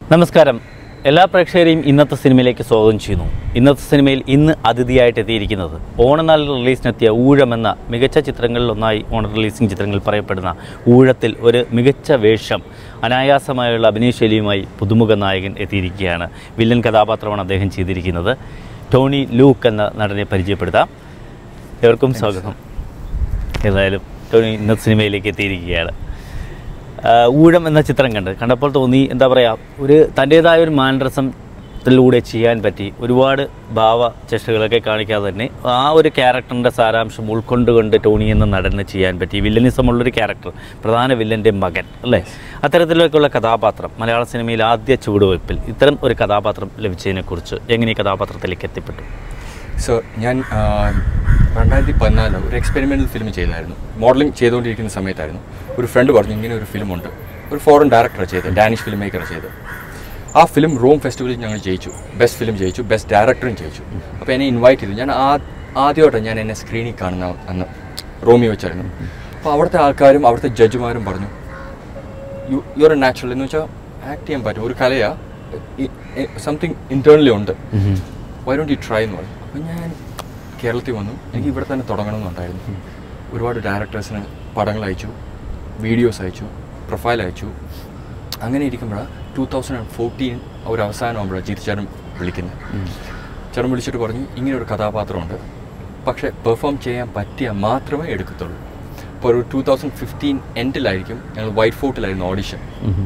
നമസ്കാരം എല്ലാ പ്രേക്ഷകരെയും ഇന്നത്തെ സിനിമയിലേക്ക് സ്വാഗതം ചെയ്യുന്നു ഇന്നത്തെ സിനിമയിൽ ഇന്ന് അതിഥിയായിട്ട് എത്തിയിരിക്കുന്നത് ഓണനാൾ റിലീസിനെത്തിയ ഊഴം എന്ന മികച്ച ചിത്രങ്ങളിലൊന്നായി ഓണ റിലീസിംഗ് ചിത്രങ്ങളിൽ പറയപ്പെടുന്ന ഊഴത്തിൽ ഒരു മികച്ച വേഷം അനായാസമായുള്ള അഭിനയശൈലിയുമായി പുതുമുഖ നായകൻ എത്തിയിരിക്കുകയാണ് വില്ലൻ കഥാപാത്രമാണ് അദ്ദേഹം ചെയ്തിരിക്കുന്നത് ടോണി ലൂക്ക് എന്ന നടനെ പരിചയപ്പെടുത്താം എവർക്കും സ്വാഗതം ഏതായാലും ടോണി ഇന്നത്തെ സിനിമയിലേക്ക് എത്തിയിരിക്കുകയാണ് ആഹ് ഊഴം എന്ന ചിത്രം കണ്ട് കണ്ടപ്പോൾ തോന്നി എന്താ പറയുക ഒരു തൻ്റേതായ ഒരു മാനരസത്തിലൂടെ ചെയ്യാൻ പറ്റി ഒരുപാട് ഭാവ ചേഷ്ടകളൊക്കെ കാണിക്കാതെ തന്നെ ആ ഒരു ക്യാരക്ടറിൻ്റെ സാരാംശം ഉൾക്കൊണ്ടുകൊണ്ട് ടോണി എന്ന നടന് ചെയ്യാൻ പറ്റി വില്ലനിസം ഉള്ളൊരു ക്യാരക്ടർ പ്രധാന വില്ലൻ്റെ മകൻ അല്ലേ അത്തരത്തിലേക്കുള്ള കഥാപാത്രം മലയാള സിനിമയിൽ ആദ്യ ചുവടുവയ്പ്പിൽ ഇത്തരം ഒരു കഥാപാത്രം ലഭിച്ചതിനെക്കുറിച്ച് എങ്ങനെ ഈ കഥാപാത്രത്തിലേക്ക് എത്തിപ്പെട്ടു സോ ഞാൻ ആ, രണ്ടായിരത്തി പതിനാല് ഒരു എക്സ്പെരിമെൻ്റൽ ഫിലിം ചെയ്തായിരുന്നു മോഡലിംഗ് ചെയ്തുകൊണ്ടിരിക്കുന്ന സമയത്തായിരുന്നു ഒരു ഫ്രണ്ട് പറഞ്ഞു ഇങ്ങനെ ഒരു ഫിലിമുണ്ട് ഒരു ഫോറിൻ ഡയറക്ടറാണ് ചെയ്തത് ഡാനിഷ് ഫിലിം മേക്കറാണ് ചെയ്തത് ആ ഫിലിം റോം ഫെസ്റ്റിവലിൽ ഞങ്ങൾ ജയിച്ചു ബെസ്റ്റ് ഫിലിം ജയിച്ചു ബെസ്റ്റ് ഡയറക്ടറും ജയിച്ചു അപ്പോൾ എന്നെ ഇൻവൈറ്റ് ചെയ്തു ഞാൻ ആ ആദ്യമായിട്ടാണ് ഞാൻ എന്നെ സ്ക്രീനിൽ കാണുന്ന അന്ന് റോമിയോ വെച്ചായിരുന്നു അപ്പോൾ അവിടുത്തെ ആൾക്കാരും അവിടുത്തെ ജഡ്ജിമാരും പറഞ്ഞു you you are a natural എന്ന് വെച്ചാൽ ആക്ട് ചെയ്യാൻ പറ്റും ഒരു കലയാ സംതിങ് ഇന്റേണലി ഉണ്ട് വൈ ഡോണ്ട് യു ട്രൈ എന്ന് പറഞ്ഞു അപ്പം ഞാൻ കേരളത്തിൽ വന്നു എനിക്ക് ഇവിടെ തന്നെ തുടങ്ങണമെന്നുണ്ടായിരുന്നു ഒരുപാട് ഡയറക്ടേഴ്സിന് പടങ്ങൾ അയച്ചു വീഡിയോസ് അയച്ചു പ്രൊഫൈൽ അയച്ചു അങ്ങനെ ഇരിക്കുമ്പോഴാണ് ടൂ തൗസൻഡ് ആൻഡ് ഫോർട്ടീൻ ഒരു അവസാനമാകുമ്പോഴാണ് ജിത് ചേട്ടൻ വിളിക്കുന്നത് ചേട്ടൻ വിളിച്ചിട്ട് പറഞ്ഞു ഇങ്ങനെ ഒരു കഥാപാത്രമുണ്ട് പക്ഷേ പെർഫോം ചെയ്യാൻ പറ്റിയാൽ മാത്രമേ എടുക്കത്തുള്ളൂ ഇപ്പോൾ ഒരു ടൂ തൗസൻഡ് ഫിഫ്റ്റീൻ എൻഡിലായിരിക്കും ഞങ്ങൾ വൈറ്റ് ഫോർട്ടിലായിരുന്നു ഓഡിഷൻ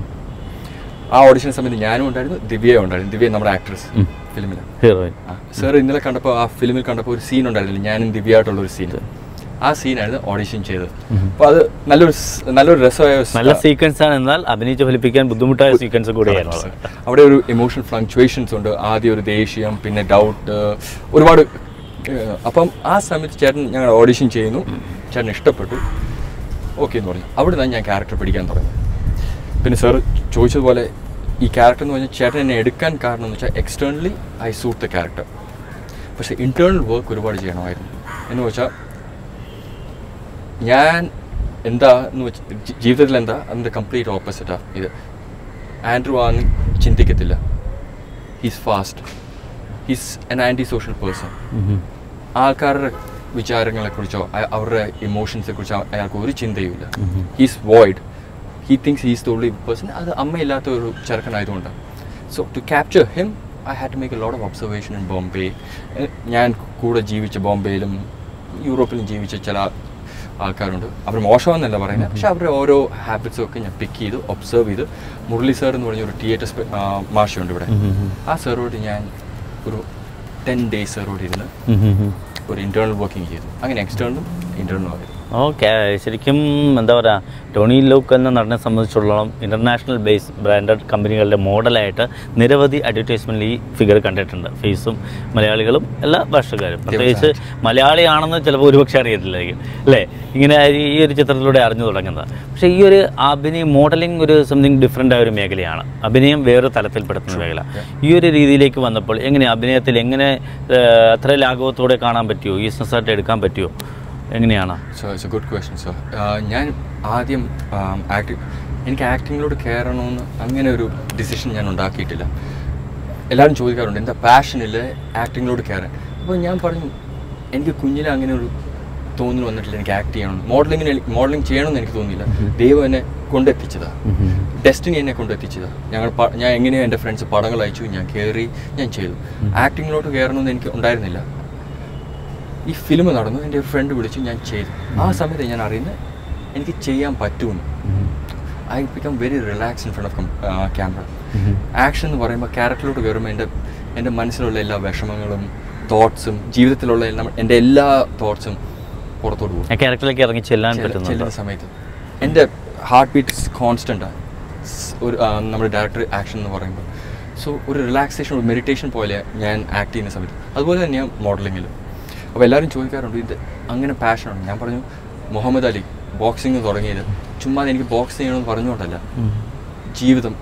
ആ ഓഡിഷൻ സമയത്ത് ഞാനും ഉണ്ടായിരുന്നു ദിവ്യയും ഉണ്ടായിരുന്നു ദിവ്യ നമ്മുടെ ആക്ട്രസ് ഫിലിമിൽ ഹീറോയിൻ സാർ ഇന്നലെ കണ്ടപ്പോൾ ആ ഫിലിമിൽ കണ്ടപ്പോൾ ഒരു സീൻ ഉണ്ടായിരുന്നില്ല ഞാനും ദിവ്യയായിട്ടുള്ള ഒരു സീൻ ആ സീനായിരുന്നു ഓഡിഷൻ ചെയ്തത് അപ്പോൾ അത് നല്ലൊരു സ്- നല്ലൊരു രസമായ ഒരു നല്ല സ്റ്റ- സീക്വൻസ് ആണ് എന്നാൽ അഭിനയിച്ച് ഫലിപ്പിക്കാൻ ബുദ്ധിമുട്ടായ സീക്വൻസ് കൂടിയായിരുന്നു അത്. അവിടെ ഒരു ഇമോഷണൽ ഫ്ലങ്ക്ച്വേഷൻസ് ഉണ്ട് ആദ്യം ഒരു ദേഷ്യം പിന്നെ ഡൗട്ട് ഒരുപാട് ഏഹ്, അപ്പം ആ സമയത്ത് ചേട്ടൻ ഞങ്ങൾ ഓഡിഷൻ ചെയ്യുന്നു ചേട്ടൻ ഇഷ്ടപ്പെട്ടു ഓക്കെ എന്ന് പറഞ്ഞു അവിടെ നിന്നാണ് ഞാൻ ക്യാരക്ടർ പിടിക്കാൻ തുടങ്ങി പിന്നെ സാർ ചോദിച്ചതുപോലെ ഈ ക്യാരക്ടർ എന്ന് പറഞ്ഞാൽ ചേട്ടൻ എന്നെ എടുക്കാൻ കാരണം എന്ന് വെച്ചാൽ externally I suit the character പക്ഷേ ഇൻറ്റേർണൽ വർക്ക് ഒരുപാട് ചെയ്യണമായിരുന്നു എന്ന് വെച്ചാൽ ഞാൻ എന്താ എന്ന് വെച്ച് ജി- ജീവിതത്തിൽ എന്താ അതിൻ്റെ കംപ്ലീറ്റ് ഓപ്പോസിറ്റാണ് ഇത് ആൻഡ്രു ആണെന്ന് ചിന്തിക്കത്തില്ല he's fast he's an anti social person ആൾക്കാരുടെ വിചാരങ്ങളെക്കുറിച്ചോ അ- അവരുടെ ഇമോഷൻസിനെ കുറിച്ചോ അയാൾക്ക് ഒരു ചിന്തയുമില്ല he's void he thinks he's the only person അത് അമ്മയില്ലാത്ത ഒരു ചെറുക്കനായതുകൊണ്ടാണ് so to capture him I had to make a lot of observation in Bombay ഞാൻ കൂടെ ജീവിച്ച ബോംബെയിലും യൂറോപ്പിലും ജീവിച്ച ചില ആൾക്കാരുണ്ട് അവർ മോശമെന്നല്ല പറയുന്നത് പക്ഷെ അവരുടെ ഓരോ ഹാബിറ്റ്സും ഒക്കെ ഞാൻ പിക്ക് ചെയ്ത് ഒബ്സർവ് ചെയ്ത് മുരളി സാർ എന്ന് പറഞ്ഞ ഒരു തിയേറ്റർ മാഷുണ്ട് ഇവിടെ ആ സാറോട് ഞാൻ ഒരു ടെൻ ഡേയ്സ് സാറോട് ഇരുന്ന് ഒരു ഇന്റേണൽ വർക്കിംഗ് ചെയ്തു അങ്ങനെ എക്സ്റ്റേണലും ഇന്റേണലും ആയിരുന്നു ഓക്കെ ശരിക്കും എന്താ പറയുക ടോണി ലൂക്ക് എന്ന നടനെ സംബന്ധിച്ചിടത്തോളം ഇൻ്റർനാഷണൽ ബേസ് ബ്രാൻഡഡ് കമ്പനികളുടെ മോഡലായിട്ട് നിരവധി അഡ്വർടൈസ്മെൻറ്റിൽ ഈ ഫിഗർ കണ്ടിട്ടുണ്ട് ഫേസും മലയാളികളും എല്ലാ ഭാഷക്കാരും പ്രത്യേകിച്ച് മലയാളിയാണെന്ന് ചിലപ്പോൾ ഒരുപക്ഷെ അറിയത്തില്ലായിരിക്കും അല്ലേ ഇങ്ങനെ ഈ ഒരു ചിത്രത്തിലൂടെ അറിഞ്ഞു തുടങ്ങുന്നത് പക്ഷേ ഈ ഒരു അഭിനയം മോഡലിംഗ് ഒരു സംതിങ് ഡിഫറെൻ്റ് ആയ ഒരു മേഖലയാണ് അഭിനയം വേറെ തലത്തിൽപ്പെടുത്തുന്ന മേഖല ഈ ഒരു രീതിയിലേക്ക് വന്നപ്പോൾ എങ്ങനെ അഭിനയത്തിൽ എങ്ങനെ ഏഹ്, അത്ര ലാഘവത്തോടെ കാണാൻ പറ്റുമോ ഈസ്നസ്സായിട്ട് എടുക്കാൻ പറ്റുമോ എങ്ങനെയാണ് so it's a good question so ഞാൻ ആദ്യം ആക്ടി എനിക്ക് ആക്ടിങ്ങിലോട്ട് കയറണമെന്ന് അങ്ങനെ ഒരു ഡിസിഷൻ ഞാൻ ഉണ്ടാക്കിയിട്ടില്ല എല്ലാവരും ചോദിക്കാറുണ്ട് എന്താ പാഷനില്ല ആക്ടിങ്ങിലോട്ട് കയറാൻ അപ്പോൾ ഞാൻ പറഞ്ഞു എനിക്ക് കുഞ്ഞിലെ അങ്ങനെ ഒരു തോന്നൽ വന്നിട്ടില്ല എനിക്ക് ആക്ട് ചെയ്യണം മോഡലിങ്ങിന് മോഡലിംഗ് ചെയ്യണമെന്ന് എനിക്ക് തോന്നിയില്ല ദൈവം എന്നെ കൊണ്ടെത്തിച്ചതാ ഡെസ്റ്റിനി എന്നെ കൊണ്ടെത്തിച്ചതാ ഞങ്ങൾ പ- ഞാൻ എങ്ങനെയോ എൻ്റെ ഫ്രണ്ട്സ് പടങ്ങൾ അയച്ചു ഞാൻ കയറി ഞാൻ ചെയ്തു ആക്ടിങ്ങിലോട്ട് കയറണമെന്ന് എനിക്ക് ഉണ്ടായിരുന്നില്ല ഈ ഫിലിം നടന്നു എൻ്റെ ഒരു ഫ്രണ്ട് വിളിച്ചു ഞാൻ ചെയ്തു ആ സമയത്ത് ഞാൻ അറിയുന്നത് എനിക്ക് ചെയ്യാൻ പറ്റുമെന്ന് I become very relax in front of camera action എന്ന് പറയുമ്പോൾ ക്യാരക്ടറിലോട്ട് കയറുമ്പോൾ എൻ്റെ എൻ്റെ മനസ്സിലുള്ള എല്ലാ വിഷമങ്ങളും തോട്ട്സും ജീവിതത്തിലുള്ള എല്ലാം എൻ്റെ എല്ലാ തോട്ട്സും പുറത്തോട്ട് പോകും ആ ക്യാരക്ടറിലേക്ക് ഇറങ്ങി ചെല്ലാൻ ചെല്ല- പറ്റുന്നുണ്ട് ചെല്ലുന്ന സമയത്ത് എൻ്റെ ഹാർട്ട് ബീറ്റ് കോൺസ്റ്റൻ്റ് ആണ് സ് ഒരു ആ, നമ്മുടെ ഡയറക്ടർ ആക്ഷൻ എന്ന് പറയുമ്പോൾ സോ ഒരു റിലാക്സേഷൻ ഒരു മെഡിറ്റേഷൻ പോലെ ഞാൻ ആക്ട് ചെയ്യുന്ന സമയത്ത് അതുപോലെ തന്നെയാണ് മോഡലിങ്ങിലും അപ്പോൾ എല്ലാവരും ചോദിക്കാറുണ്ട് ഇത് അങ്ങനെ പാഷനുണ്ട് ഞാൻ പറഞ്ഞു മുഹമ്മദ് അലി ബോക്സിങ് തുടങ്ങിയത് ചുമ്മാ എനിക്ക് ബോക്സ് ചെയ്യണമെന്ന് പറഞ്ഞുകൊണ്ടല്ല ജീവിതം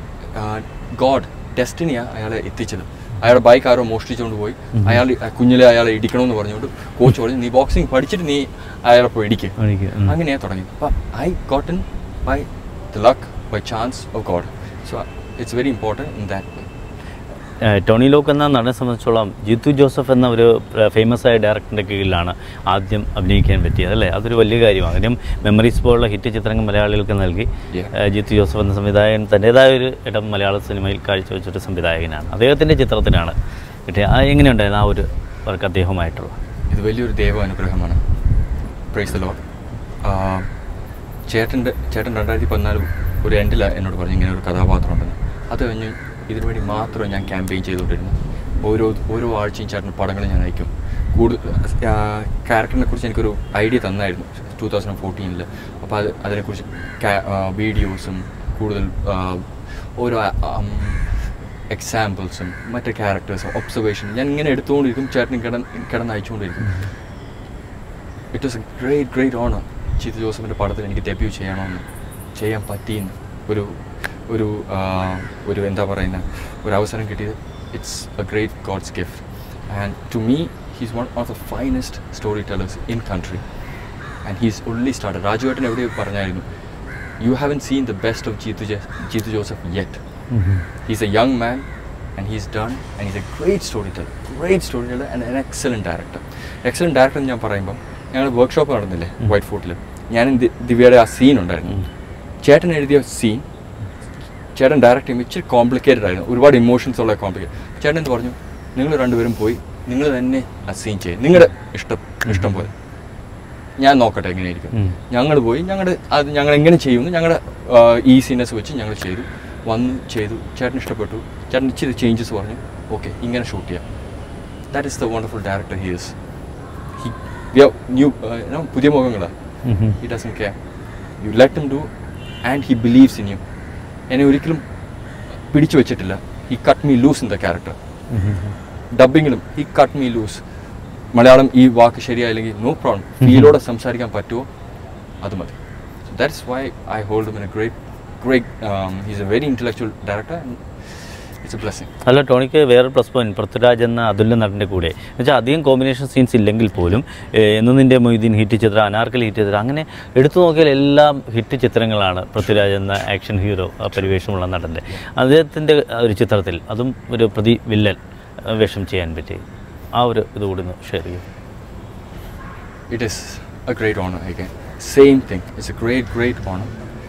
ഗോഡ് ഡെസ്റ്റിനിയാണ് അയാളെ എത്തിച്ചത് അയാളുടെ ബൈക്ക് ആരോ മോഷ്ടിച്ചുകൊണ്ട് പോയി അയാൾ കുഞ്ഞിലെ അയാളെ ഇടിക്കണമെന്ന് പറഞ്ഞുകൊണ്ട് കോച്ച് പറഞ്ഞു നീ ബോക്സിങ് പഠിച്ചിട്ട് നീ അയാളെ പോയി ഇടിക്കുക എനിക്ക്, ഉം. അങ്ങനെയാ തുടങ്ങി അപ്പം I gotten by the luck by chance of God so it's very important in that uh Tony Lock എന്ന നടനെ സംബന്ധിച്ചോളം ജിത്തു ജോസഫ് എന്ന ഒരു ഫേമസ് ആയ ഡയറക്ടറിൻ്റെ കീഴിലാണ് ആദ്യം അഭിനയിക്കാൻ പറ്റിയത് അല്ലേ അതൊരു വലിയ കാര്യമാണ് കാര്യം മെമ്മറീസ് പോലുള്ള ഹിറ്റ് ചിത്രങ്ങൾ മലയാളികൾക്ക് നൽകി Yeah. ഏഹ് ജിത്തു ജോസഫ് എന്ന സംവിധായകൻ തൻ്റേതായ ഒരു ഇടം മലയാള സിനിമയിൽ കാഴ്ചവെച്ചൊരു സംവിധായകനാണ് അദ്ദേഹത്തിൻ്റെ ചിത്രത്തിനാണ് കിട്ടിയത് ആ എങ്ങനെയുണ്ടായിരുന്നു ആ ഒരു വർക്ക് അദ്ദേഹവുമായിട്ടുള്ള ഇത് വലിയൊരു ദൈവ അനുഗ്രഹമാണ് പ്രൈസ് ലോ ചേട്ടൻ്റെ ചേട്ടൻ രണ്ടായിരത്തി പതിനാല് ഒരു എൻഡിൽ എന്നോട് പറഞ്ഞു ഇങ്ങനെ ഒരു കഥാപാത്രം ഉണ്ടെന്ന് അത് കഴിഞ്ഞ് ഇതിനു വേണ്ടി മാത്രം ഞാൻ ക്യാമ്പയിൻ ചെയ്തുകൊണ്ടിരുന്നു ഓരോ ഓരോ ആഴ്ചയും ചേട്ടൻ്റെ പടങ്ങൾ ഞാൻ അയക്കും കൂടുതൽ ക്യാരക്ടറിനെ കുറിച്ച് എനിക്കൊരു ഐഡിയ തന്നായിരുന്നു ടൂ തൗസൻഡ് ഫോർട്ടീനിൽ അപ്പോൾ അത് അതിനെക്കുറിച്ച് വീഡിയോസും കൂടുതൽ ആ, ഓരോ എക്സാമ്പിൾസും മറ്റേ ക്യാരക്ടേഴ്സും ഒബ്സർവേഷൻ ഞാൻ ഇങ്ങനെ എടുത്തുകൊണ്ടിരിക്കും ചേട്ടൻ കിടന്ന് കിടന്ന് അയച്ചുകൊണ്ടിരിക്കും it was a great great honour ചീത്ത ജോസഫിൻ്റെ പടത്തിൽ എനിക്ക് ഡെബ്യൂ ചെയ്യണമെന്ന് ചെയ്യാൻ പറ്റിയെന്ന് ഒരു ഒരു ആ, ഒരു എന്താ പറയുന്ന ഒരു അവസരം കിട്ടിയത് it's a great God's gift and to me he's one of the finest story tellers in country and he's only start രാജുവേട്ടൻ എവിടെയോ പറഞ്ഞായിരുന്നു you haven seen the best of Jeethu ജെ- Jeethu Joseph yet He's a young man and he's done and he's a great storyteller. Great storyteller and an excellent director. Excellent director എന്ന് ഞാൻ പറയുമ്പം ഞങ്ങൾ workshop നടന്നില്ലേ ഉം. White ഫോർട്ടിൽ ഞാനും ദി- ദിവ്യയുടെ ആ scene ഉണ്ടായിരുന്നു ഉം. ചേട്ടൻ എഴുതിയ സീൻ ചേട്ടൻ ഡയറക്റ്റ് ചെയ്യുമ്പോൾ ഇച്ചിരി കോംപ്ലിക്കേറ്റഡ് ആയിരുന്നു ഒരുപാട് ഇമോഷൻസ് ഉള്ള കോംപ്ലിക്കേറ്റ് ചേട്ടൻ എന്ത് പറഞ്ഞു നിങ്ങൾ രണ്ടുപേരും പോയി നിങ്ങൾ തന്നെ ആ സീൻ ചെയ്യും നിങ്ങളുടെ ഇഷ്ടം ഇഷ്ടം പോലെ ഞാൻ നോക്കട്ടെ എങ്ങനെയായിരിക്കും ഉം. ഞങ്ങൾ പോയി ഞങ്ങളുടെ അത് ഞങ്ങൾ എങ്ങനെ ചെയ്യുമെന്ന് ഞങ്ങളുടെ ഈസിനെസ് വെച്ച് ഞങ്ങൾ ചെയ്തു വന്ന് ചെയ്തു ചേട്ടൻ ഇഷ്ടപ്പെട്ടു ചേട്ടൻ ഇച്ചിരി ചേഞ്ചസ് പറഞ്ഞു ഓക്കെ ഇങ്ങനെ ഷൂട്ട് ചെയ്യാം that is the wonderful director here's new പുതിയ മുഖങ്ങളാണ് he doesn't care you let him do and he believes in you എന്നെ ഒരിക്കലും പിടിച്ചു വെച്ചിട്ടില്ല he cut me loose in the character ഡബിങ്ങിലും he cut me loose Malayalam ഈ വാക്ക് ശരിയായില്ലെങ്കിൽ നോ പ്രോബ്ലം ഫീലോടെ സംസാരിക്കാൻ പറ്റുമോ അത് മതി that's why I hold in a great great he's a very intellectual director it's a blessing അല്ല ടോണിക്ക് വേറെ പ്ലസ് പോയിന്റ് പൃഥ്വിരാജ് എന്ന അതുല്യ നടൻ്റെ കൂടെ എന്നുവെച്ചാൽ അധികം കോമ്പിനേഷൻ സീൻസ് ഇല്ലെങ്കിൽ പോലും ഏഹ്, എന്നും നിൻ്റെ മൊയ്തീൻ ഹിറ്റ് ചിത്രം അനാർക്കലി ഹിറ്റ് ചിത്രം അങ്ങനെ എടുത്തു നോക്കിയാൽ എല്ലാം ഹിറ്റ് ചിത്രങ്ങളാണ് പൃഥ്വിരാജ് എന്ന ആക്ഷൻ ഹീറോ ആ പരിവേഷമുള്ള നടൻ്റെ അദ്ദേഹത്തിൻ്റെ ഒരു ചിത്രത്തിൽ അതും ഒരു പ്രതി വില്ലൻ ആ, വേഷം ചെയ്യാൻ പറ്റി ആ ഒരു ഇത് കൂടി ഒന്ന് ഷെയർ ചെയ്യും It is a great honor again. Same thing. It's a great, great honor.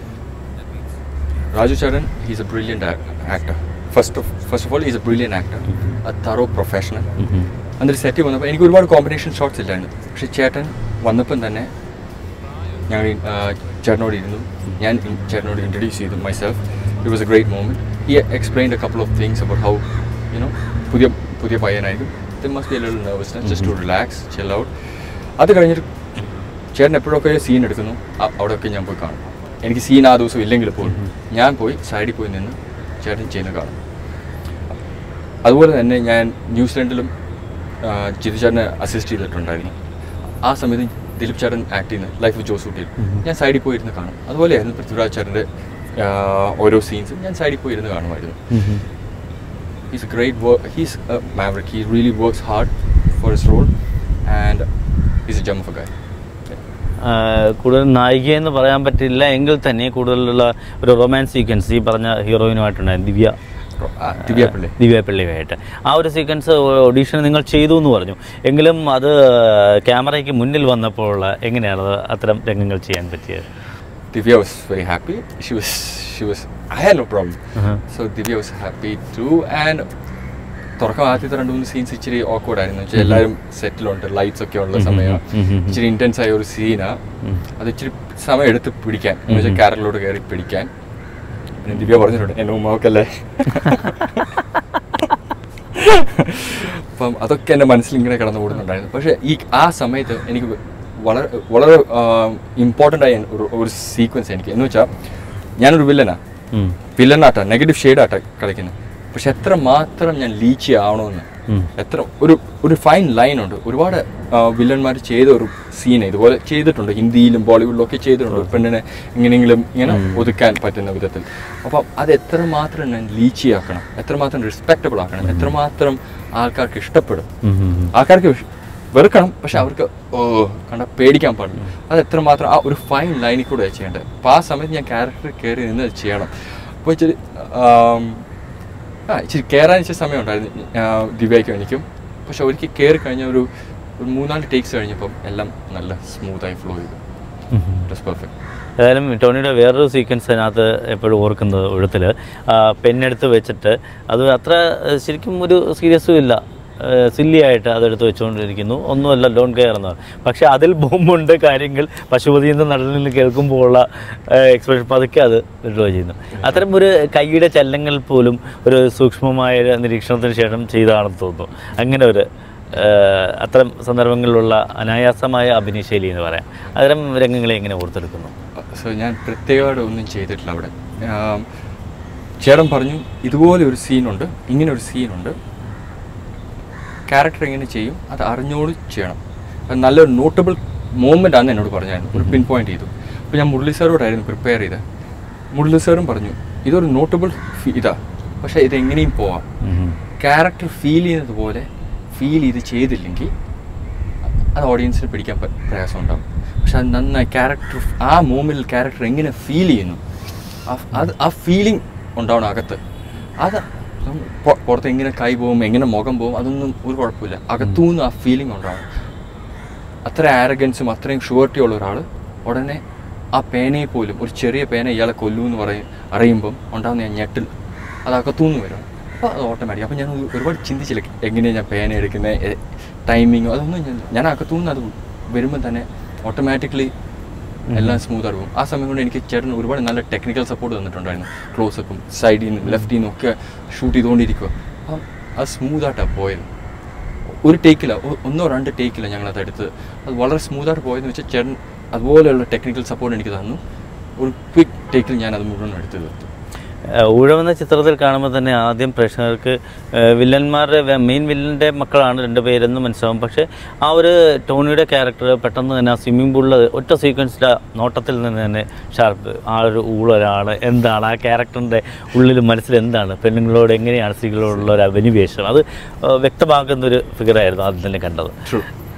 Raju Charan, he's a brilliant ac- actor. First of, first of all, he's a brilliant actor, a thorough professional. എന്നിട്ട് set വന്നപ്പോൾ എനിക്ക് ഒരുപാട് combination shots ഇല്ലായിരുന്നു പക്ഷെ ചേട്ടൻ വന്നപ്പം തന്നെ ഞങ്ങൾ ആ, ചേട്ടനോട് ഇരുന്നു ഞാൻ ഇൻ- ചേട്ടനോട് ഇൻട്രൊഡ്യൂസ് ചെയ്തു myself it was a great moment ഈ explained a couple of things about how you know പുതിയ പുതിയ പയ്യനായിരിക്കും the must be a little nervousness just to relax chill out അത് കഴിഞ്ഞിട്ട് ചേട്ടൻ എപ്പോഴൊക്കെ സീൻ എടുക്കുന്നു അ- അവിടെയൊക്കെ ഞാൻ പോയി കാണും എനിക്ക് സീൻ ആ ദിവസം ഇല്ലെങ്കിൽ പോലും ഞാൻ പോയി സൈഡിൽ പോയി നിന്ന് ചേട്ടൻ ചെയ്യുന്ന കാണും അതുപോലെ തന്നെ ഞാൻ ന്യൂസിലൻഡിലും ജിതു ചേട്ടനെ അസിസ്റ്റ് ചെയ്തിട്ടുണ്ടായിരുന്നു ആ സമയത്ത് ദിലീപ് ചേട്ടൻ ആക്ട് ചെയ്യുന്ന ലൈഫ് ഓഫ് ജോസ് കുട്ടിയിൽ ഞാൻ സൈഡിൽ പോയി ഇരുന്ന് കാണും അതുപോലെയായിരുന്നു പൃഥ്വിരാജ് ചേട്ടൻ്റെ ഓരോ സീൻസും ഞാൻ സൈഡിൽ പോയി ഇരുന്ന് കാണുമായിരുന്നു he's a great work he's a maverick he really works hard for his role and he's a gem of a guy ആഹ് കൂടുതൽ നായിക എന്ന് പറയാൻ പറ്റില്ല എങ്കിൽ തന്നെ കൂടുതലുള്ള ഒരു റൊമാൻസ് സീക്വൻസ് ഈ പറഞ്ഞ ഹീറോയിനുമായിട്ടുണ്ടായിരുന്നു ദിവ്യ ആ, ദിവ്യ പിള്ളை. ദിവ്യ പിള്ളയുമായിട്ട് ആ ഒരു സീക്വൻസ് ഓഡീഷൻ നിങ്ങൾ ചെയ്തു എന്ന് പറഞ്ഞു എങ്കിലും അത് ക്യാമറയ്ക്ക് മുന്നിൽ വന്നപ്പോൾ എങ്ങനെയാണ് അത് അത്തരം രംഗങ്ങൾ ചെയ്യാൻ പറ്റിയത് Divya was very happy. She was, she was. I had no problem. Uh-huh. So Divya was happy too. And തുറക്കം ആദ്യത്തെ രണ്ട് മൂന്ന് സീൻസ് ഇച്ചിരി ഓക്വേർഡ് ആയിരുന്നു വെച്ചാൽ എല്ലാവരും സെറ്റിലുണ്ട് ലൈറ്റ്സ് ഒക്കെ ഉള്ള ഉം, സമയം ഉം, ഉം, ഉം. ഇച്ചിരി ഇന്റൻസ് ആയ ഒരു സീനാ ഉം. അത് ഇച്ചിരി സമയം എടുത്ത് പിടിക്കാൻ എന്ന് വെച്ചാൽ ഉം. ക്യാരലിലോട്ട് കയറി പിടിക്കാൻ പിന്നെ ദിവ്യ പറഞ്ഞിട്ടുണ്ട് എന്നെ ഉമ്മാക്കല്ലേ അപ്പം അതൊക്കെ എൻ്റെ മനസ്സിൽ ഇങ്ങനെ കടന്നു കൂടുന്നുണ്ടായിരുന്നു പക്ഷേ ഈ ആ സമയത്ത് എനിക്ക് വളരെ വളരെ ഇമ്പോർട്ടൻ്റ് ആയ ഒരു ഒരു സീക്വൻസ് എനിക്ക് എന്ന് വെച്ചാൽ ഞാനൊരു വില്ലനാ ഉം. വില്ലനാട്ടാ നെഗറ്റീവ് ഷെയ്ഡാട്ടാ കളിക്കുന്നത് പക്ഷെ എത്ര മാത്രം ഞാൻ ലീച്ച് ആവണമെന്ന് ഉം. എത്ര ഒരു ഒരു ഫൈൻ ലൈൻ ഉണ്ട് ഒരുപാട് വില്ലന്മാർ ചെയ്ത ഒരു സീൻ ഇതുപോലെ ചെയ്തിട്ടുണ്ട് ഹിന്ദിയിലും ബോളിവുഡിലും ഒക്കെ ചെയ്തിട്ടുണ്ട് ഒരു പെണ്ണിനെ എങ്ങനെയെങ്കിലും ഇങ്ങനെ ഒതുക്കാൻ പറ്റുന്ന വിധത്തിൽ അപ്പം അത് എത്രമാത്രം ഞാൻ ലീച്ചി ആക്കണം എത്രമാത്രം റെസ്പെക്റ്റബിൾ ആക്കണം എത്രമാത്രം ആൾക്കാർക്ക് ഇഷ്ടപ്പെടും ഉം, ഉം, ഉം. ആൾക്കാർക്ക് വിഷ- വെറുക്കണം പക്ഷെ അവർക്ക് ഓ കണ്ട പേടിക്കാൻ പാടില്ല അത് എത്രമാത്രം ആ ഒരു ഫൈൻ ലൈനിൽ കൂടെ ചെയ്യേണ്ടത് അപ്പോൾ ആ സമയത്ത് ഞാൻ ക്യാരക്ടർ കയറി നിന്ന് അത് ചെയ്യണം അപ്പോൾ ഇച്ചിരി ആം, ആ ഇച്ചിരി കയറാൻ ഇച്ചിരി സമയം ഉണ്ടായിരുന്നു ആ, ദിവ്യയ്ക്കും എനിക്കും പക്ഷെ ഒരിക്കൽ കയറി കഴിഞ്ഞ ഒരു ഒരു മൂന്നാല് ടേക്സ് കഴിഞ്ഞപ്പം എല്ലാം നല്ല സ്മൂത്തായി ഫ്ലോ ചെയ്തു ഇറ്റ് വാസ് പെർഫെക്റ്റ് ഏതായാലും ടോണിയുടെ വേറൊരു സീക്വൻസ് അതിനകത്ത് എപ്പോഴും ഓർക്കുന്നത് ഒഴുത്തിൽ പെണ്ണെടുത്ത് വെച്ചിട്ട് അത് അത്ര ആ, ശരിക്കും ഒരു സീരിയസും ഇല്ല സില്ലി ആയിട്ട് അതെടുത്ത് വെച്ചുകൊണ്ടിരിക്കുന്നു ഒന്നുമല്ല ഡോൺ കെയർ എന്ന് പക്ഷേ അതിൽ ബോംബുണ്ട് കാര്യങ്ങൾ പശുപതിൻ്റെ നടലിൽ നിന്ന് കേൾക്കുമ്പോൾ ഉള്ള എക്സ്പ്രഷൻ പതുക്കെ അത് ഡ്രോ ചെയ്യുന്നു അത്തരം ഒരു കൈയുടെ ചലനങ്ങൾ പോലും ഒരു സൂക്ഷ്മമായ ഒരു നിരീക്ഷണത്തിന് ശേഷം ചെയ്തതാണെന്ന് തോന്നുന്നു അങ്ങനെ ഒരു ഏഹ് അത്തരം സന്ദർഭങ്ങളിലുള്ള അനായാസമായ അഭിനയശൈലി എന്ന് പറയാം അത്തരം രംഗങ്ങളെ എങ്ങനെ ഓർത്തെടുക്കുന്നു സോ ഞാൻ പ്രത്യേകമായിട്ട് ഒന്നും ചെയ്തിട്ടില്ല അവിടെ ആം, ചേട്ടൻ പറഞ്ഞു ഇതുപോലെ ഒരു സീനുണ്ട് ഇങ്ങനെ ഒരു സീനുണ്ട് ക്യാരക്ടർ എങ്ങനെ ചെയ്യും അത് അറിഞ്ഞോട് ചെയ്യണം അത് നല്ലൊരു നോട്ടബിൾ മൂമെൻ്റ് ആണെന്ന് എന്നോട് പറഞ്ഞായിരുന്നു ഒരു പിൻ പോയിന്റ് ചെയ്തു അപ്പോൾ ഞാൻ മുരളി സാറോടായിരുന്നു പ്രിപ്പയർ ചെയ്തത് മുരളി സാറും പറഞ്ഞു ഇതൊരു നോട്ടബിൾ ഇതാ പക്ഷേ ഇതെങ്ങനെയും പോവാം ക്യാരക്ടർ ഫീൽ ചെയ്യുന്നത് പോലെ ഫീൽ ചെയ്ത് ചെയ്തില്ലെങ്കിൽ അത് ഓഡിയൻസിന് പിടിക്കാൻ പ- പ്രയാസം ഉണ്ടാവും പക്ഷെ അത് നന്നായി ക്യാരക്ടർ ആ മൂമെൻറ്റിൽ ക്യാരക്ടർ എങ്ങനെ ഫീൽ ചെയ്യുന്നു ആ- അത് ആ ഫീലിംഗ് ഉണ്ടാവണം അകത്ത് അത് നമ്മ- പൊ- പുറത്ത് എങ്ങനെ കൈ പോകും എങ്ങനെ മുഖം പോകും അതൊന്നും ഒരു കുഴപ്പമില്ല അകത്തുനിന്ന് ആ ഫീലിംഗ് ഉണ്ടാവണം അത്ര ആരഗൻസും അത്രയും ഷുവർട്ടി ഉള്ള ഒരാൾ ഉടനെ ആ പേനയെ പോലും ഒരു ചെറിയ പേന ഇയാളെ കൊല്ലൂ എന്ന് പറയും അറിയുമ്പം ഉണ്ടാകുന്ന ആ ഞെട്ടിൽ അത് അകത്തുനിന്ന് വരും അപ്പോൾ അത് ഓട്ടോമാറ്റിക് അപ്പോൾ ഞാൻ ഒരു- ഒരുപാട് ചിന്തിച്ചില്ല എങ്ങനെയാണ് ഞാൻ പേന എടുക്കുന്നത് ടൈമിങ്ങോ അതൊന്നും ഞാൻ ഞാൻ അകത്തുനിന്ന് അത് വരുമ്പോൾ തന്നെ ഓട്ടോമാറ്റിക്കലി എല്ലാം സ്മൂത്ത് ആകും ആ സമയം കൊണ്ട് എനിക്ക് ചേട്ടൻ ഒരുപാട് നല്ല ടെക്നിക്കൽ സപ്പോർട്ട് തന്നിട്ടുണ്ടായിരുന്നു ക്ലോസപ്പും സൈഡിൽ നിന്ന് ലെഫ്റ്റിൽ നിന്നും ഒക്കെ ഷൂട്ട് ചെയ്തുകൊണ്ടിരിക്കുക അപ്പം അത് സ്മൂത്തായിട്ടാണ് പോയത് ഒരു ടേക്കില്ല ഒന്നോ രണ്ട് ടേക്കില്ല ഞങ്ങൾ അത് എടുത്ത് അത് വളരെ സ്മൂത്തായിട്ട് പോയെന്ന് വെച്ചാൽ ചേട്ടൻ അതുപോലെയുള്ള ടെക്നിക്കൽ സപ്പോർട്ട് എനിക്ക് തന്നു ഒരു ക്വിക്ക് ടേക്കിൽ ഞാൻ അത് മുഴുവൻ എടുത്ത് തീർത്തു ഏഹ് ഊഴമെന്ന ചിത്രത്തിൽ കാണുമ്പോൾ തന്നെ ആദ്യം പ്രേക്ഷകർക്ക് ഏഹ് വില്ലന്മാരുടെ മെയിൻ വില്ലൻ്റെ മക്കളാണ് രണ്ട് പേരെന്ന് മനസ്സിലാവും പക്ഷേ ആ ഒരു ടോണിയുടെ ക്യാരക്ടർ പെട്ടെന്ന് തന്നെ ആ സ്വിമ്മിംഗ് പൂളിൽ ഒറ്റ സീക്വൻസിലെ നോട്ടത്തിൽ നിന്ന് തന്നെ ഷാർപ്പ് ആ ഒരു ഊളൊരാൾ എന്താണ് ആ ക്യാരക്ടറിൻ്റെ ഉള്ളിൽ മനസ്സിൽ എന്താണ് പെണ്ണുങ്ങളോട് എങ്ങനെയാണ് സ്ത്രീകളോടുള്ള ഒരു അഭിനിവേശം അത് ഏഹ് വ്യക്തമാക്കുന്ന ഒരു ഫിഗറായിരുന്നു ആദ്യം തന്നെ കണ്ടത് ട്രൂ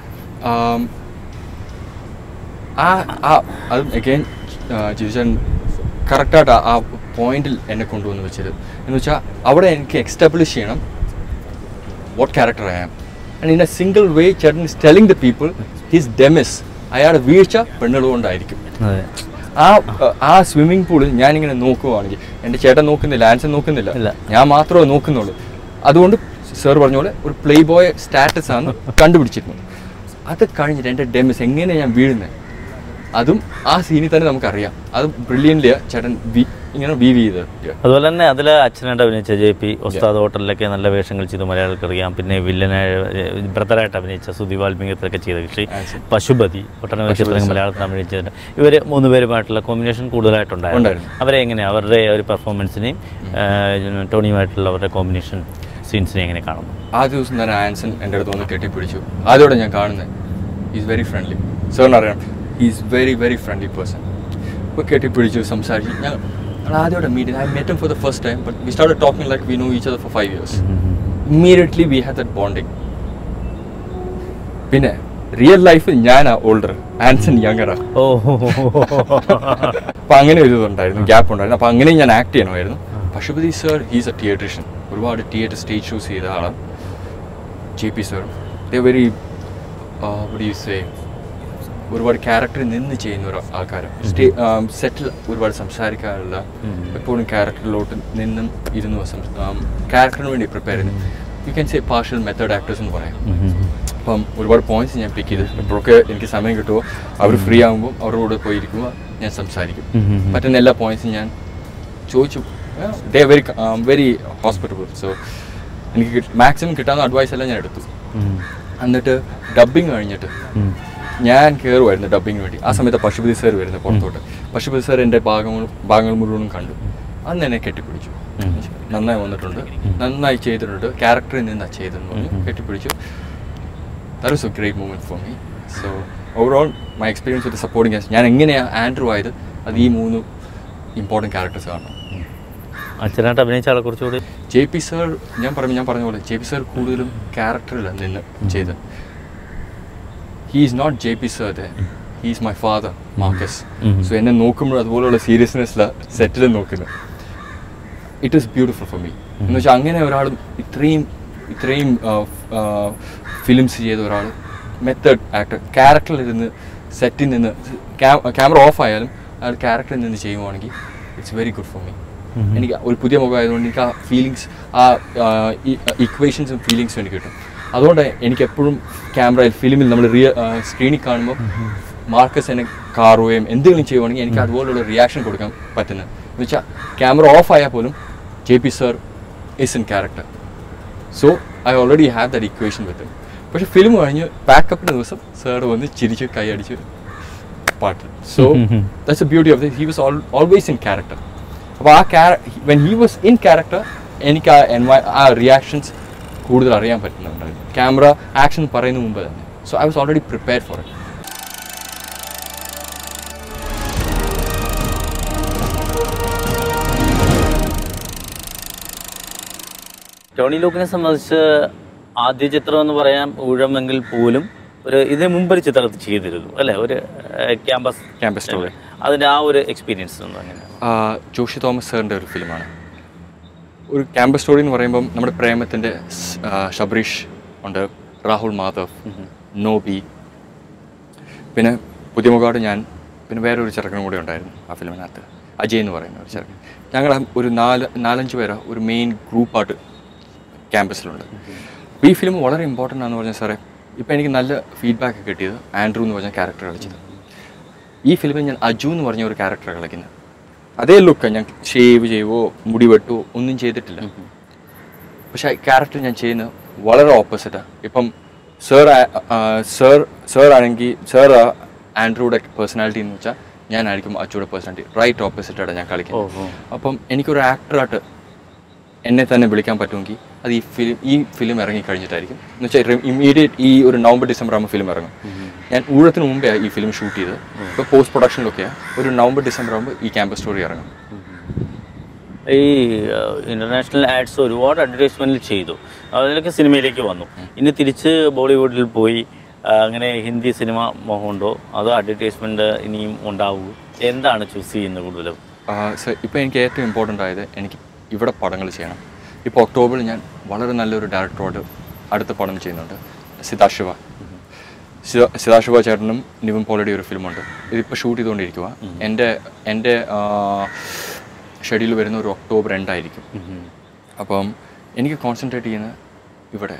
ആ ആ അത് അഗൈൻ ജിജൻ കറക്റ്റായിട്ട് ആ പോയിന്റിൽ എന്നെ കൊണ്ടുവന്ന് വെച്ചത് എന്ന് വെച്ചാൽ അവിടെ എനിക്ക് എക്സ്റ്റാബ്ലിഷ് ചെയ്യണം what character I am and in a single way ചേട്ടൻ is telling the people his demise അയാളുടെ വീഴ്ച പെണ്ണുകൾ കൊണ്ടായിരിക്കും അതെ ആ ആ സ്വിമ്മിംഗ് പൂളിൽ ഞാനിങ്ങനെ നോക്കുവാണെങ്കിൽ എൻ്റെ ചേട്ടൻ നോക്കുന്നില്ല ആൻസൺ നോക്കുന്നില്ല ഇല്ല. ഞാൻ മാത്രമേ നോക്കുന്നുള്ളൂ അതുകൊണ്ട് സാർ പറഞ്ഞ പോലെ ഒരു പ്ലേ ബോയ് സ്റ്റാറ്റസ് ആണ് കണ്ടുപിടിച്ചിരുന്നു അത് കഴിഞ്ഞിട്ട് എൻ്റെ ഡെമിസ് എങ്ങനെ ഞാൻ വീഴുന്നത് അതും ആ സീനിൽ തന്നെ നമുക്കറിയാം അത് ബ്രില്യൻ്റ് ചേട്ടൻ വി- ഇങ്ങനെ വീവ് ചെയ്ത് അതുപോലെ തന്നെ അതിൽ അച്ഛനായിട്ട് അഭിനയിച്ച ജെ പി ഒസ്താദ് ഹോട്ടലിലൊക്കെ നല്ല വേഷങ്ങൾ ചെയ്തു മലയാളികൾക്ക് അറിയാം പിന്നെ വില്ലനായ ബ്രദറായിട്ട് അഭിനയിച്ച സുധി വാൽമീകത്തിലൊക്കെ ചെയ്ത കൃഷി ആ, ശരി. പശുപതി ഒട്ടനവധി പശുപതി, ചിത്രങ്ങൾ സർ. മലയാളത്തിൽ അഭിനയിച്ചിട്ടുണ്ട് ഇവർ മൂന്ന് പേരുമായിട്ടുള്ള കോമ്പിനേഷൻ കൂടുതലായിട്ടുണ്ടായിരുന്നു ഉണ്ടായിരുന്നു. അവരെ എങ്ങനെയാണ് അവരുടെ ഒരു പെർഫോമൻസിനെയും ടോണിയുമായിട്ടുള്ള അവരുടെ കോമ്പിനേഷൻ സീൻസിനെ എങ്ങനെ കാണുന്നു ആ ദിവസം തന്നെ ആൻസൺ എൻ്റെ അടുത്ത് വന്ന് കെട്ടിപ്പിടിച്ചു അതോടെ ഞാൻ കാണുന്നത് ഈസ് വെരി ഫ്രണ്ട്ലി സാറിന് അറിയാം is very very friendly person ഇപ്പോൾ കെട്ടിപ്പിടിച്ചു സംസാരിച്ചു ഞാൻ ഞങ്ങൾ ആദ്യമായിട്ട് meet I met for the first time but we start talking like we know each other four five years immediately we have that bonding പിന്നെ real ലൈഫിൽ ഞാനാ ഓൾഡർ ആൻസൺ യങ്ങറാ ഓ അപ്പൊ അങ്ങനെ ഒരു ഇതുണ്ടായിരുന്നു ഗ്യാപ്പ് ഉണ്ടായിരുന്നു അപ്പൊ അങ്ങനെ ഞാൻ ആക്ട് ചെയ്യണമായിരുന്നു Pashupathi sir he's a theatrician ഒരുപാട് തിയേറ്റർ സ്റ്റേജ് ഷോസ് ചെയ്ത ആളാണ് J P sir the very say ഒരുപാട് ക്യാരക്ടറിൽ നിന്ന് ചെയ്യുന്ന ഒരു ആൾക്കാർ സ്റ്റേ സെറ്റിൽ ഒരുപാട് സംസാരിക്കാറില്ല എപ്പോഴും ക്യാരക്ടറിലോട്ട് നിന്നും ഇരുന്ന് ക്യാരക്ടറിന് വേണ്ടി പ്രിപ്പയർ ചെയ്യുന്നു you can say partial method actors എന്ന് പറയാം അപ്പം ഒരുപാട് പോയിന്റ്സ് ഞാൻ പിക്ക് ചെയ്ത് എപ്പോഴൊക്കെ എനിക്ക് സമയം കിട്ടുമോ അവർ ഫ്രീ ആകുമ്പോൾ അവരുടെ കൂടെ പോയി ഇരിക്കുമ്പോൾ ഞാൻ സംസാരിക്കും പറ്റുന്ന എല്ലാ പോയിന്റ്സും ഞാൻ ചോദിച്ചു they very very hospitable so എനിക്ക് മാക്സിമം കിട്ടാവുന്ന അഡ്വൈസ് എല്ലാം ഞാൻ എടുത്തു എന്നിട്ട് ഡബ്ബിങ് കഴിഞ്ഞിട്ട് ഞാൻ കയറുമായിരുന്നു ഡബ്ബിങ്ങിന് വേണ്ടി ആ സമയത്ത് പശുപതി സാർ വരുന്നത് പുറത്തോട്ട് പശുപതി സാർ എൻ്റെ ഭാഗങ്ങൾ ഭാഗങ്ങൾ മുഴുവനും കണ്ടു അന്ന് എന്നെ കെട്ടിപ്പിടിച്ചു നന്നായി വന്നിട്ടുണ്ട് നന്നായി ചെയ്തിട്ടുണ്ട് ക്യാരക്ടറിൽ നിന്നാണ് ചെയ്തതെന്ന് പറഞ്ഞു കെട്ടിപ്പിടിച്ചു that was a great moment for me so overall my experience with supporting ഞാൻ എങ്ങനെയാണ് ആൻഡ്രൂ ആയത് അത് ഈ മൂന്ന് ഇമ്പോർട്ടൻറ്റ് ക്യാരക്ടേഴ്സ് ആണ് അച്ഛനായിട്ട് അഭിനയിച്ച ആളെ കുറച്ചുകൂടി ജെ പി സാർ ഞാൻ പറഞ്ഞു ഞാൻ പറഞ്ഞ പോലെ ജെ പി സാർ കൂടുതലും ക്യാരക്ടറിലാണ് നിന്ന് ചെയ്ത് he is not J P sir he is my father Marcus um. So എന്നെ നോക്കുമ്പോൾ അതുപോലുള്ള സീരിയസ്നെസ്സിലാണ് സെറ്റിൽ നോക്കുന്നത് it is beautiful for me എന്ന് വെച്ചാൽ അങ്ങനെ ഒരാൾ ഇത്രയും ഇത്രയും ഫിലിംസ് ചെയ്ത ഒരാൾ മെത്തേഡ് ആക്ടർ ക്യാരക്ടറിൽ നിന്ന് സെറ്റിൽ നിന്ന് ക്യാമറ ഓഫ് ആയാലും അയാൾ ക്യാരക്ടറിൽ നിന്ന് ചെയ്യുവാണെങ്കിൽ it's very good for me എനിക്ക് ഒരു പുതിയ മുഖം ആയതുകൊണ്ട് എനിക്ക് ആ ഫീലിങ്സ് ആ ഇക്വേഷൻസും ഫീലിങ്സും എനിക്ക് കിട്ടും അതുകൊണ്ട് എനിക്ക് എപ്പോഴും ക്യാമറയിൽ ഫിലിമിൽ നമ്മൾ റിയ സ്ക്രീനിൽ കാണുമ്പോൾ മാർക്കസ് എന്നെ കാറുകയും എന്തെങ്കിലും ചെയ്യുവാണെങ്കിൽ എനിക്ക് അതുപോലുള്ള റിയാക്ഷൻ കൊടുക്കാൻ പറ്റുന്നത് എന്ന് വെച്ചാൽ ക്യാമറ ഓഫ് ആയാൽ പോലും J P sir is in character so I already have that equation with പക്ഷെ ഫിലിം കഴിഞ്ഞ് പാക്കപ്പിൻ്റെ ദിവസം സാർ വന്ന് ചിരിച്ച് കൈയടിച്ച് പാട്ട് so that's a beauty of this he was always in character അപ്പോൾ ആ ക്യാര when he was in character എനിക്ക് ആ എൻവൈ ആ റിയാക്ഷൻസ് കൂടുതൽ അറിയാൻ പറ്റുന്നുണ്ടായിരുന്നു ക്യാമറ ആക്ഷൻ പറയുന്ന മുമ്പ് തന്നെ so I was already prepare for it Tony ലൂക്കിനെ സംബന്ധിച്ച് ആദ്യ ചിത്രം എന്ന് പറയാം ഊഴമെങ്കിൽ പോലും ഒരു ഇതിന് മുമ്പ് ഒരു ചിത്രത്തിൽ ചെയ്തിരുന്നു അല്ലെ ഒരു ക്യാമ്പസ് Campus story. അതിന്റെ ആ ഒരു എക്സ്പീരിയൻസ് ഒന്നും അങ്ങനെ ആ, ജോഷി തോമസ് സാറിൻ്റെ ഒരു ഫിലിമാണ് ഒരു ക്യാമ്പസ് സ്റ്റോറി എന്ന് പറയുമ്പം നമ്മുടെ പ്രേമത്തിൻ്റെ സ്- ആ, ശബരീഷ് ഉണ്ട് രാഹുൽ മാധവ് നോബി പിന്നെ പുതിയമുഖാട് ഞാൻ പിന്നെ വേറെ ഒരു ചെറുക്കനും കൂടെ ഉണ്ടായിരുന്നു ആ ഫിലിമിനകത്ത് അജയ് എന്ന് പറയുന്ന ഒരു ചെറുക്കൻ ഞങ്ങൾ ഒരു നാല് നാലഞ്ച് പേരാ ഒരു മെയിൻ ഗ്രൂപ്പായിട്ട് ക്യാമ്പസിലുണ്ട് അപ്പോൾ ഈ ഫിലിം വളരെ ഇമ്പോർട്ടൻ്റ് ആണെന്ന് പറഞ്ഞാൽ സാറേ ഇപ്പം എനിക്ക് നല്ല ഫീഡ്ബാക്ക് കിട്ടിയത് ആൻഡ്രൂ എന്ന് പറഞ്ഞ ക്യാരക്ടർ കളിച്ചത് ഈ ഫിലിമിൽ ഞാൻ അജു എന്ന് പറഞ്ഞ ഒരു ക്യാരക്ടർ കളിക്കുന്നത് അതേ ലുക്ക് ഞാൻ ഷേവ് ചെയ്യുവോ മുടി വെട്ടുവോ ഒന്നും ചെയ്തിട്ടില്ല പക്ഷേ ക്യാരക്ടർ ഞാൻ ചെയ്യുന്നത് വളരെ ഓപ്പോസിറ്റാണ് ഇപ്പം സർ സർ സർ ആണെങ്കിൽ സർ ആൻഡ്രൂയുടെ പേഴ്സണാലിറ്റി എന്ന് വെച്ചാൽ ഞാനായിരിക്കും അച്ചുയുടെ പേഴ്സണാലിറ്റി റൈറ്റ് ഓപ്പോസിറ്റാണ് ഞാൻ കളിക്കുന്നത് ഓഹോ. അപ്പം എനിക്കൊരു ആക്ടറായിട്ട് എന്നെ തന്നെ വിളിക്കാൻ പറ്റുമെങ്കിൽ അത് ഈ ഫിലിം ഈ ഫിലിം ഇറങ്ങി കഴിഞ്ഞിട്ടായിരിക്കും എന്ന് വെച്ചാൽ ഇമ്മീഡിയറ്റ് ഈ ഒരു നവംബർ ഡിസംബർ ആകുമ്പോൾ ഫിലിം ഇറങ്ങും ഞാൻ ഊഴത്തിന് മുമ്പേ ഈ ഫിലിം ഷൂട്ട് ചെയ്തത് ഇപ്പോൾ പോസ്റ്റ് പ്രൊഡക്ഷനിലൊക്കെയാണ് ഒരു നവംബർ ഡിസംബർ ആകുമ്പോൾ ഈ ക്യാമ്പസ് സ്റ്റോറി ഇറങ്ങും ഈ ഇന്റർനാഷണൽ ആഡ്സ് ഒരുപാട് അഡ്വർടൈസ്മെന്റിൽ ചെയ്തു അതിലൊക്കെ സിനിമയിലേക്ക് വന്നു ഇനി തിരിച്ച് ബോളിവുഡിൽ പോയി ആ, അങ്ങനെ ഹിന്ദി സിനിമ മോഹമുണ്ടോ അതോ അഡ്വർടൈസ്മെന്റ് ഇനിയും ഉണ്ടാവൂ എന്താണ് ചൂസ് ചെയ്യുന്നത് കൂടുതലും ഇപ്പോൾ എനിക്ക് ഏറ്റവും ഇമ്പോർട്ടൻ്റ് ആയത് എനിക്ക് ഇവിടെ പടങ്ങൾ ചെയ്യണം ഇപ്പോൾ ഒക്ടോബറിൽ ഞാൻ വളരെ നല്ലൊരു ഡയറക്ടറോട് അടുത്ത പടം ചെയ്യുന്നുണ്ട് സിതാശിവ സിതാ- സിതാശിവ ചേട്ടനും നിവിൻ പോളിയുടെ ഒരു ഫിലിമുണ്ട് ഇതിപ്പോൾ ഷൂട്ട് ചെയ്തുകൊണ്ടിരിക്കുക എൻ്റെ എൻ്റെ ഷെഡ്യൂൾ വരുന്ന ഒരു ഒക്ടോബർ എൻഡായിരിക്കും അപ്പം എനിക്ക് കോൺസെൻട്രേറ്റ് ചെയ്യുന്നത് ഇവിടെ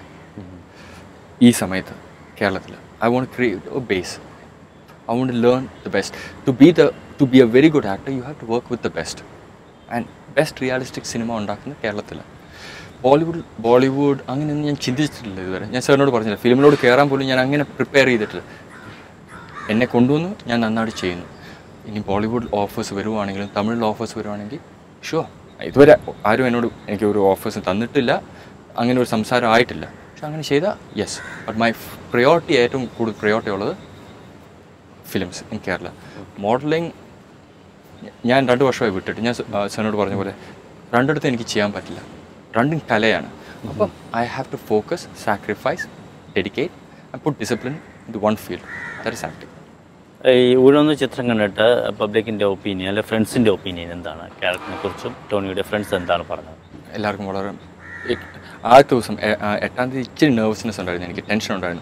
ഈ സമയത്ത് കേരളത്തിൽ I want create a base I want learn the best to be the to be a very good actor you have to work with the best and best realistic cinema ഉണ്ടാക്കുന്നത് കേരളത്തിലാണ് ബോളിവുഡ് ബോളിവുഡ് അങ്ങനെയൊന്നും ഞാൻ ചിന്തിച്ചിട്ടില്ല ഇതുവരെ ഞാൻ സാറിനോട് പറഞ്ഞില്ല ഫിലിമിനോട് കയറാൻ പോലും ഞാൻ അങ്ങനെ പ്രിപ്പയർ ചെയ്തിട്ടില്ല എന്നെ കൊണ്ടുവന്നു ഞാൻ നന്നായിട്ട് ചെയ്യുന്നു ഇനി ബോളിവുഡ് ഓഫേഴ്സ് വരുവാണെങ്കിലും തമിഴിൽ ഓഫേഴ്സ് വരുവാണെങ്കിൽ ഷുവർ ഇതുവരെ ആരും എന്നോട് എനിക്ക് ഒരു ഓഫേഴ്സ് തന്നിട്ടില്ല അങ്ങനെ ഒരു സംസാരം ആയിട്ടില്ല പക്ഷെ അങ്ങനെ ചെയ്താൽ യെസ് ബട്ട് മൈ പ്രയോറിറ്റി ഏറ്റവും കൂടുതൽ പ്രയോറിറ്റി ഉള്ളത് ഫിലിംസ് ഇൻ കേരള മോഡലിംഗ് ഞാൻ രണ്ട് വർഷമായി വിട്ടിട്ട് ഞാൻ സാറിനോട് പറഞ്ഞ പോലെ രണ്ടിടത്ത് എനിക്ക് ചെയ്യാൻ പറ്റില്ല രണ്ടും കലയാണ് അപ്പം I have to focus sacrifice dedicate and put discipline into one field that is acting ഈ ഊഴൊന്ന് ചിത്രം കണ്ടിട്ട് പബ്ലിക്കിന്റെ ഒപ്പീനിയൻ അല്ലെ ഫ്രണ്ട്സിന്റെ ഒപ്പീനിയൻ എന്താണ് ക്യാരക്ടറിനെ കുറിച്ചും ടോണിയുടെ ഫ്രണ്ട്സ് എന്താണ് പറഞ്ഞത് എല്ലാവർക്കും വളരെ എ- ആദ്യത്തെ ദിവസം എ- ആ, എട്ടാം തീയതി ഇച്ചിരി നെർവസ്നെസ് ഉണ്ടായിരുന്നു എനിക്ക് ടെൻഷൻ ഉണ്ടായിരുന്നു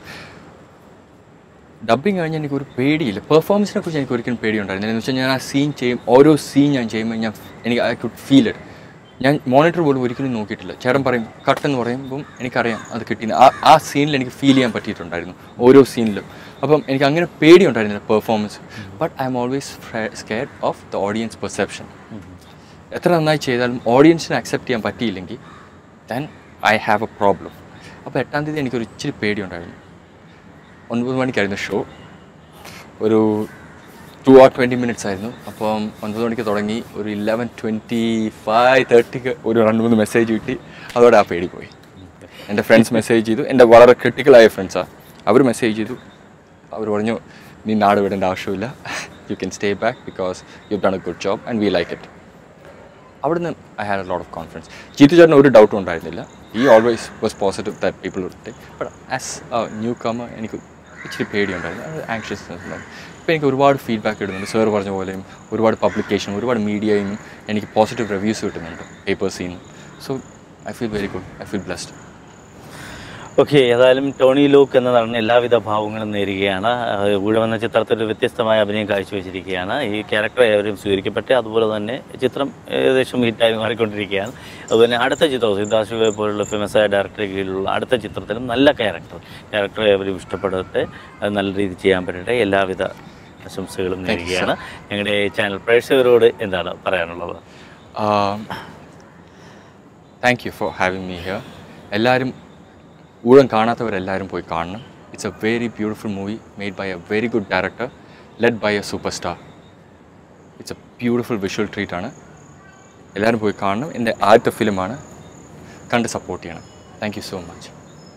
ഡബിങ് കഴിഞ്ഞാൽ എനിക്ക് ഒരു പേടിയില്ല പെർഫോമൻസിനെ കുറിച്ച് എനിക്ക് ഒരിക്കലും പേടിയുണ്ടായിരുന്നു എന്ന് വെച്ചാൽ ഞാൻ ആ സീൻ ചെയ്യും ഓരോ സീൻ ഞാൻ ചെയ്യുമ്പോൾ ഞാൻ എനിക്ക് ഐ കുഡ് ഫീൽ ഇറ്റ് ഞാൻ മോണിറ്റർ പോലും ഒരിക്കലും നോക്കിയിട്ടില്ല ചേട്ടൻ പറയും കട്ട് എന്ന് പറയുമ്പം എനിക്കറിയാം അത് കിട്ടിയെന്ന് ആ ആ സീനിൽ എനിക്ക് ഫീൽ ചെയ്യാൻ പറ്റിയിട്ടുണ്ടായിരുന്നു ഓരോ സീനിലും അപ്പം എനിക്ക് അങ്ങനെ പേടി ഉണ്ടായിരുന്നില്ല performance but I am always scared of the audience perception എത്ര നന്നായി ചെയ്താലും ഓഡിയൻസിനെ അക്സെപ്റ്റ് ചെയ്യാൻ പറ്റിയില്ലെങ്കിൽ then I have a problem അപ്പോൾ എട്ടാം തീയതി എനിക്കൊരു ഇച്ചിരി പേടിയുണ്ടായിരുന്നു ഒൻപത് മണിക്കായിരുന്നു ഷോ ഒരു ടു ആർ ട്വൻറ്റി മിനിറ്റ്സ് ആയിരുന്നു അപ്പം ഒൻപത് മണിക്ക് തുടങ്ങി ഒരു ഇലവൻ ട്വൻറ്റി ഫൈവ് തേർട്ടിക്ക് ഒരു രണ്ട് മൂന്ന് മെസ്സേജ് കിട്ടി അതോടെ ആ പേടി പോയി എൻ്റെ ഫ്രണ്ട്സ് മെസ്സേജ് ചെയ്തു എൻ്റെ വളരെ ക്രിട്ടിക്കലായ ഫ്രണ്ട്സാണ് അവർ മെസ്സേജ് ചെയ്തു അവർ പറഞ്ഞു നീ നാട് വിടേണ്ട ആവശ്യമില്ല you can stay back because you done a good job and we like it അവിടുന്ന് I had a lot of confidence ചീത്തു ചേട്ടന് ഒരു ഡൗട്ടും ഉണ്ടായിരുന്നില്ല he always was positive that people would take but as newcomer എനിക്ക് ഇച്ചിരി പേടിയുണ്ടായിരുന്നു അത് ആങ്ഷ്യസ്നെസ് ഉണ്ടായിരുന്നു ഇപ്പോൾ എനിക്ക് ഒരുപാട് ഫീഡ്ബാക്ക് കിട്ടുന്നുണ്ട് സാർ പറഞ്ഞ പോലെയും ഒരുപാട് പബ്ലിക്കേഷൻ ഒരുപാട് മീഡിയയിൽ നിന്നും എനിക്ക് പോസിറ്റീവ് റിവ്യൂസ് കിട്ടുന്നുണ്ട് പേപ്പേഴ്സിൽ നിന്നും so I feel very good I feel blessed okay ഏതായാലും ടോണി ലൂക്ക് എന്ന നടൻ എല്ലാവിധ ഭാവങ്ങളും നേരുകയാണ് ആഹ് ഊഴം എന്ന ചിത്രത്തിൽ ഒരു വ്യത്യസ്തമായ അഭിനയം കാഴ്ചവെച്ചിരിക്കുകയാണ് ഈ ക്യാരക്ടർ ഏവരും സ്വീകരിക്കപ്പെട്ട് അതുപോലെ തന്നെ ചിത്രം ഏകദേശം ഹിറ്റായി മാറിക്കൊണ്ടിരിക്കുകയാണ് അതുപോലെ അടുത്ത ചിത്രം സിദ്ധാശിവയെ പോലുള്ള ഫേമസ് ആയ ഡയറക്ടറെ കീഴിലുള്ള അടുത്ത ചിത്രത്തിലും നല്ല ക്യാരക്ടർ ക്യാരക്ടർ ഏവരും ഇഷ്ടപ്പെടട്ടെ അത് നല്ല രീതിയിൽ ചെയ്യാൻ പറ്റട്ടെ എല്ലാവിധ ആശംസകളും നേരുകയാണ് ഞങ്ങളുടെ ചാനൽ പ്രേക്ഷകരോട് എന്താണ് പറയാനുള്ളത് thank you for having me here എല്ലാവരും ഊഴം കാണാത്തവരെല്ലാവരും പോയി കാണണം it's a very beautiful movie made by a very good director led by a super star it's a beautiful visual treat ആണ് എല്ലാവരും പോയി കാണണം എൻ്റെ ആദ്യത്തെ ഫിലിമാണ് കണ്ട് സപ്പോർട്ട് ചെയ്യണം താങ്ക് യു സോ മച്ച്